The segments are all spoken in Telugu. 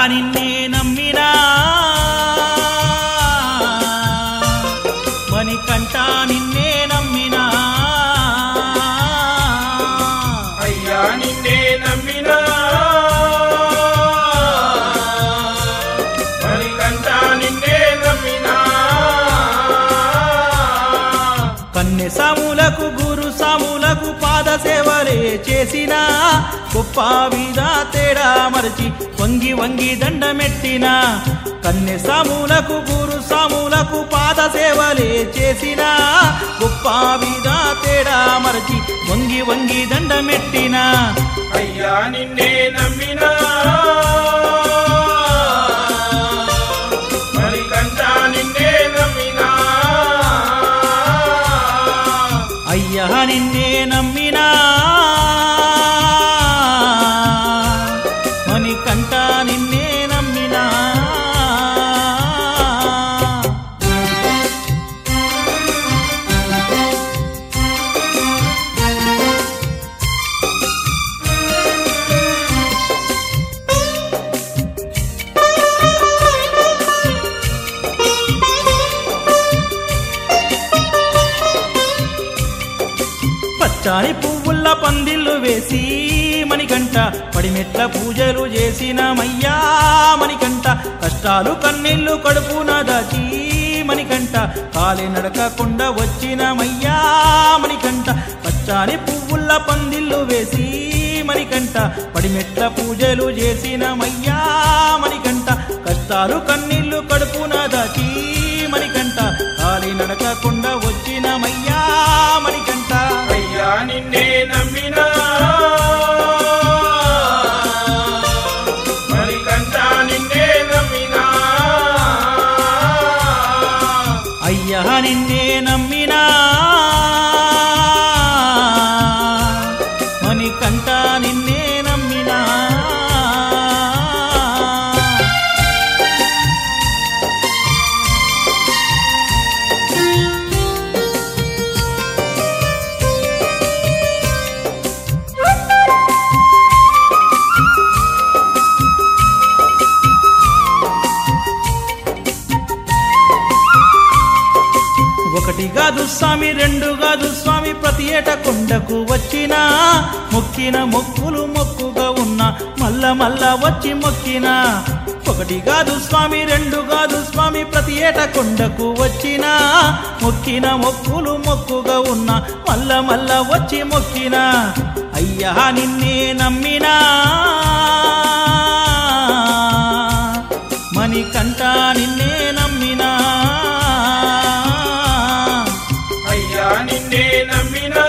నిన్నే నమ్మినా మణికంఠ నిన్నే నమ్మినా అయ్యా నిన్నే నమ్మినా మణికంఠ నిన్నే నమ్మినా కన్నె సాములకు గురు సాములకు పాద సేవలే చేసిన గొప్ప విధ తేడా మరచి వంగి వంగి దండమెట్టిన కన్నె సాములకు గురు సాములకు పాద సేవలే చేసిన గొప్ప విధ తేడా మరచి వంగి వంగి దండమెట్టిన అయ్యా నిన్నే నమ్మినా మణికంఠ నిన్నే నమ్మినా అయ్యా నిన్నే నమ్మినా మణికంఠ నిన్నే నమ్మినా పచ్చాని పువ్వుల్ల పందిళ్ళు వేసి మణికంట పడిమెట్ల పూజలు చేసిన మయ్యా మణికంట కష్టాలు కన్నీళ్లు కడుపున దాచి మణికంట కాలి నడకకుండా వచ్చిన మయ్యా మణికంట పచ్చాని పువ్వుల్ల పందిళ్ళు వేసి మణికంట పడిమెట్ల పూజలు చేసిన మయ్యా మణికంట కష్టాలు కన్నీళ్లు కడుపున దాచి మణికంట కాలి నడకకుండా వచ్చిన మయ్యా మణికంట అయ్యా నిన్నే నమ్మినా మణికంఠ నిన్నే నమ్మినా అయ్యా నిన్నే నమ్మినా మణికంఠ నిన్నే నమ్మినా ఒకటి కాదు స్వామి రెండు కాదు స్వామి ప్రతి ఏట కొండకు వచ్చిన మొక్కిన మొక్కులు మొక్కుగా ఉన్న మల్ల మల్ల వచ్చి మొక్కిన ఒకటి కాదు స్వామి రెండు కాదు స్వామి ప్రతి ఏట కొండకు వచ్చిన మొక్కిన మొక్కులు మొక్కుగా ఉన్న మల్ల మల్ల వచ్చి మొక్కిన అయ్యా నిన్నే నమ్మినా మణికంఠ నిన్నే నమ్మినా అయ్యా నిన్నే నమ్మినా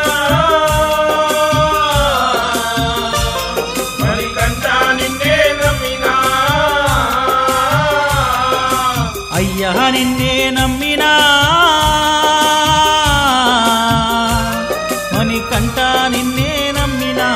మణికంఠ నిన్నే నమ్మినా అయ్యా నిన్నే నమ్మినా మణికంఠ నిన్నే నమ్మినా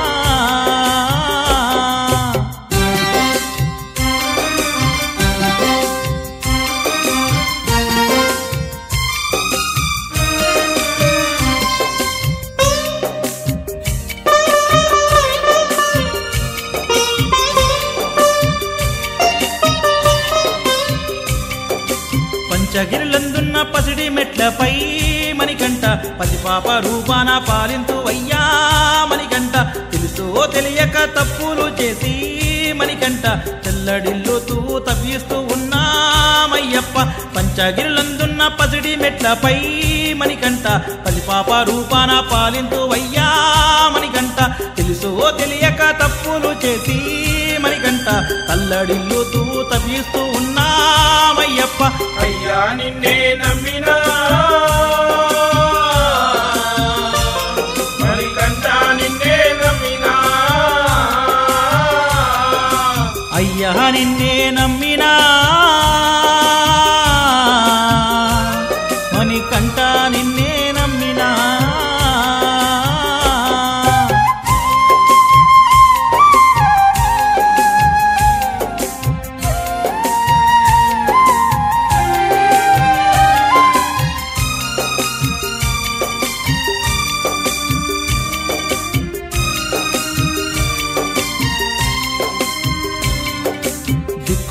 పంచగిరిలందున్న పసిడి మెట్లపై మణికంఠ పసిపాప రూపాన పాలింతు అయ్యా మణికంఠ తెలుసో తెలియక తప్పులు చేసి మణికంఠ తెల్లడిల్లుతూ తప్పిస్తూ ఉన్నామయ్యప్ప పంచగిరిలందున్న పసిడి మెట్లపై మణికంఠ పసిపాప రూపాన పాలింతు అయ్యా మణికంఠ తెలుసో తెలియక తప్పులు చేసి మణికంఠ తల్లడిల్లుతూ తప్పిస్తూ ఉన్నామయ్యప్ప అయ్యా నిన్నే నమ్మినా మణికంఠ నిన్నే నమ్మినా అయ్యా నిన్నే నమ్మినా మణికంఠ నిన్నే నమ్మినా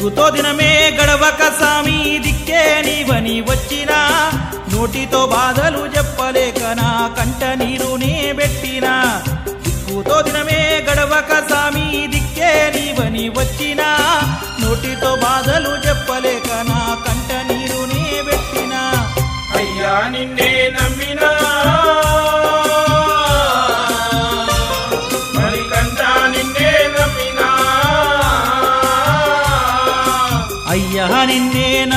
దిక్కుతో దినమే గడవక సామి దిక్కే నీవని వచ్చినా నోటితో బాధలు చెప్పలేక నా కంట నీరునే పెట్టినా దిక్కుతో దినమే గడవక సామి దిక్కే నీవని వచ్చినా నోటితో బాధలు చెప్పలేక నా కంట నీరునే పెట్టినా అయ్యా నిన్నే నమ్మినా మరికంట నిన్నే నమ్మినా అయ్యా నిన్నే